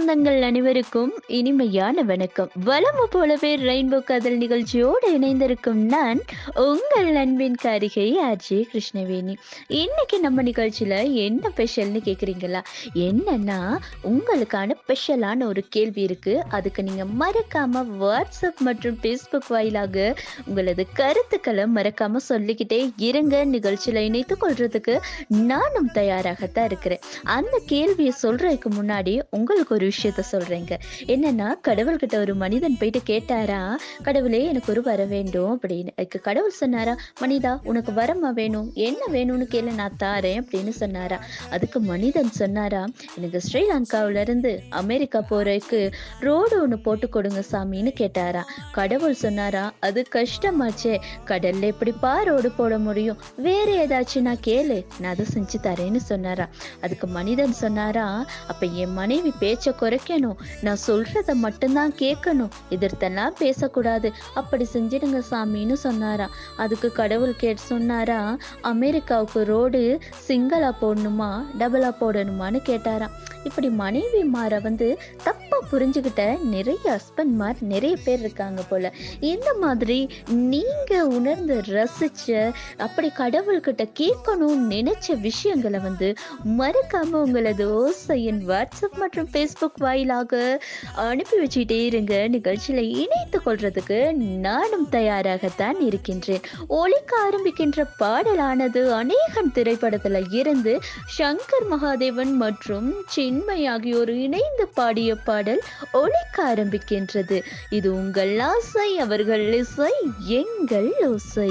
சொந்தங்கள் அனைவருக்கும் இனிமையான வணக்கம் வளமு போலவே ரெயின்போ கதல் நிகழ்ச்சியோடு இணைந்திருக்கும் நான் உங்கள் அன்பின் காரிகை ஆர்ஜே கிருஷ்ணவேணி இன்னைக்கு நம்ம நிகழ்ச்சியில் என்ன ஸ்பெஷல்னு கேட்குறீங்களா என்னன்னா உங்களுக்கான ஸ்பெஷலான ஒரு கேள்வி இருக்கு அதுக்கு நீங்கள் மறக்காம வாட்ஸ்அப் மற்றும் ஃபேஸ்புக் வாயிலாக உங்களது கருத்துக்களை மறக்காம சொல்லிக்கிட்டே இருங்க நிகழ்ச்சியில் இணைத்து கொள்றதுக்கு நானும் தயாராகத்தான் இருக்கிறேன் அந்த கேள்வியை சொல்றதுக்கு முன்னாடி உங்களுக்கு ஒரு விஷயத்த சொல்றேங்க என்னன்னா கடவுள்கிட்ட ஒரு மனிதன் போயிட்டு கேட்டாரா கடவுளே எனக்கு ஒரு வர வேண்டும் அப்படின்னு அதுக்கு கடவுள் சொன்னாரா மனிதா உனக்கு வரமா வேணும் என்ன வேணும்னு கேளு நான் தாரேன் அப்படின்னு சொன்னாரா அதுக்கு மனிதன் சொன்னாரா எனக்கு ஸ்ரீலங்காவில இருந்து அமெரிக்கா போறதுக்கு ரோடு ஒன்று போட்டு கொடுங்க சாமின்னு கேட்டாரா கடவுள் சொன்னாரா அது கஷ்டமாச்சே கடல்ல எப்படிப்பா ரோடு போட முடியும் வேற ஏதாச்சும் நான் கேளு நான் அதை செஞ்சு தரேன்னு சொன்னாரா அதுக்கு மனிதன் சொன்னாரா அப்ப என் மனைவி பேச்ச குறைக்கணும் நான் சொல்றத மட்டும்தான் கேட்கணும் எதிர்த்தெல்லாம் பேசக்கூடாது அப்படி செஞ்சிடுங்க சாமின்னு சொன்னாரா அதுக்கு கடவுள் கேட்டு சொன்னாரா அமெரிக்காவுக்கு ரோடு சிங்கிளா போடணுமா டபுளா போடணுமான்னு கேட்டாராம் இப்படி மனைவி மாற வந்து தப்பா புரிஞ்சுக்கிட்ட நிறைய ஹஸ்பண்ட்மார் நிறைய பேர் இருக்காங்க போல இந்த மாதிரி நீங்க உணர்ந்து ரசிச்ச அப்படி கடவுள்கிட்ட கேட்கணும்னு நினைச்ச விஷயங்களை வந்து மறக்காம உங்களது ஓசையின் வாட்ஸ்அப் மற்றும் ஃபேஸ்புக் வாயிலாக அனுப்பி வச்சுட்டே இருங்க நிகழ்ச்சியில இணைத்து கொள்றதுக்கு நானும் தயாராகத்தான் இருக்கின்றேன் ஒலிக்க ஆரம்பிக்கின்ற பாடலானது அநேகன் திரைப்படத்துல இருந்து சங்கர் மகாதேவன் மற்றும் சின்மை ஆகியோர் இணைந்து பாடிய பாடல் ஒலிக்க ஆரம்பிக்கின்றது இது உங்கள் ஆசை அவர்கள் இசை எங்கள் ஓசை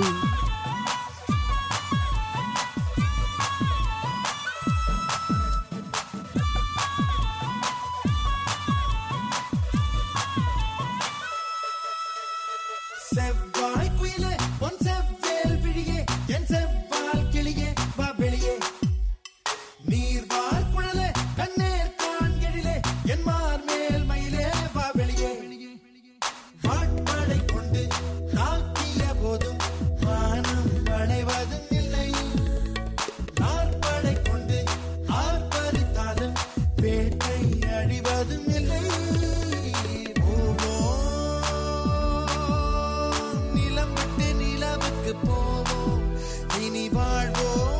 செவ்வாய் குயிலே பொன் செவ்வேல் விழியே என் செவ்வால் கிளியே வா வெளியே நீர்வார் குழலே கண்ணேர் காண்கெழிலே என் மார் மேல் மயிலே வா வெளியே வாட்படை கொண்டு தாக்கிய போதும் வானம் வளைவதும் இல்லை நாற்படை கொண்டு ஆர்ப்பரித்தாலும் வேட்டை அழிவதும் இல்லை போவோம் நிலம் விட்டு நிலவுக்கு போவோம் இனி வாழ்வோம்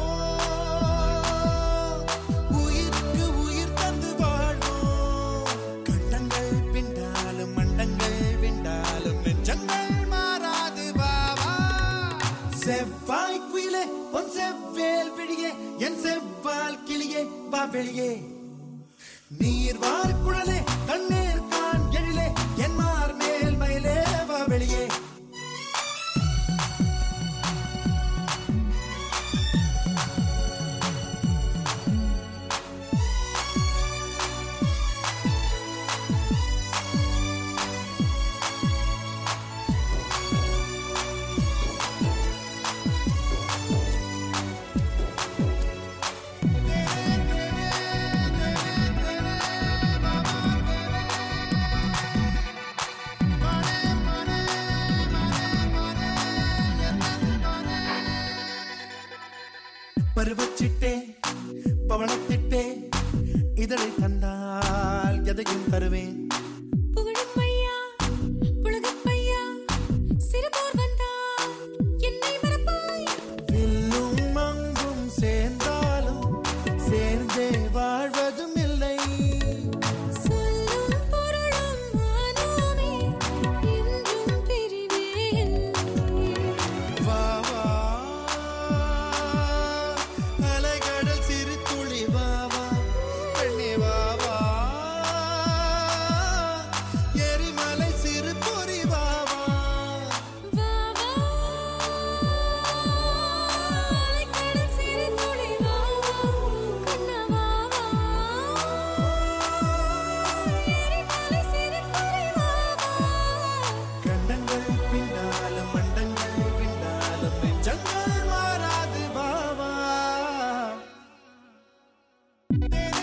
உயிருக்கு உயிர் தந்து வாழ்வோம் கண்டங்கள் பிண்டாலும் மண்டங்கள் விண்டாலும் நெஞ்சங்கள் மாறாது வாவா செவ்வாய் குயிலே பொன் செவ்வேல் விழியே என் செவ்வால் கிளியே வா வெளியே நீர்வார் குழலே கண்ணீர் கான் எழிலே என் மார் மேல் மயிலே வா வெளியே பருவச்சிட்டே பவனத்திட்டே இதழை தந்தால் எதையும் தருவேன் புகழும் ஐயா, புலகப் பையா, சிறுபோர் வந்தால் என்னை மறப்பாய். வில்லும் மங்கும் சேர்ந்தாலும் சேர்ந்தே வாழ்வதும் இல்லை சொல்லும் பொருளும் நானுமே, என்றும் பிரிவே இல்லை. வா வா அலைகடல் சிறு துளி வா வா பெண்ணே வா வா எரிமலை சிறு பொறி வா வா வா, வா, அலைக்கடல் சிறு துளி வா, வா, கண்ணா வா, வா, எரிமலை சிறு பொறி வா, வா. கண்டங்கள் பின்னாலும் மண்டங்கள் பின்னாலும் நெஞ்சங்கள் மாறாது பாவா